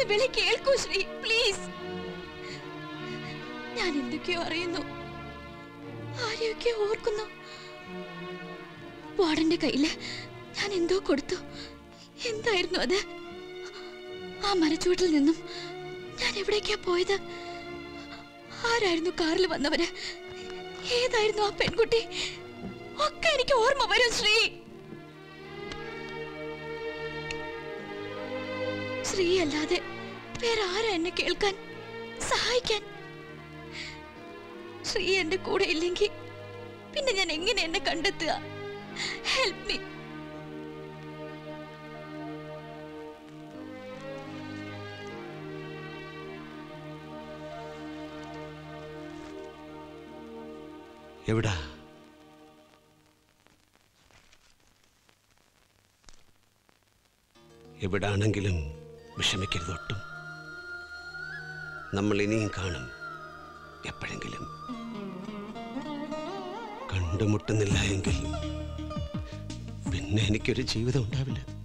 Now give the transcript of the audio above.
വിളി കേൾക്കൂ ശ്രീ പ്ലീസ് ഞാൻ എന്തൊക്കെയോ അറിയുന്നു ആരെയൊക്കെയോ ഓർക്കുന്നു വാർഡന്റെ കയ്യില് ഞാൻ എന്തോ കൊടുത്തു എന്തായിരുന്നു അത് ആ മരച്ചുവട്ടിൽ നിന്നും ഞാൻ എവിടേക്കാ പോയത് ആരായിരുന്നു കാറിൽ വന്നവര് ഏതായിരുന്നു ആ പെൺകുട്ടി ഒക്കെ എനിക്ക് ഓർമ്മ വരും ശ്രീ ശ്രീ അല്ലാതെ വേറെ ആരാ എന്നെ കേൾക്കാൻ സഹായിക്കാൻ ശ്രീ എന്റെ കൂടെ ഇല്ലെങ്കിൽ പിന്നെ ഞാൻ എങ്ങനെ എന്നെ കണ്ടെത്തുക ഹെൽപ്പ് മീ എവിടാ എവിടാണെങ്കിലും വിഷമിക്കരുത് ഒട്ടും നമ്മൾ ഇനിയും കാണും എപ്പോഴെങ്കിലും കണ്ടുമുട്ടുന്നില്ല എങ്കിൽ പിന്നെ എനിക്കൊരു ജീവിതം ഉണ്ടാവില്ല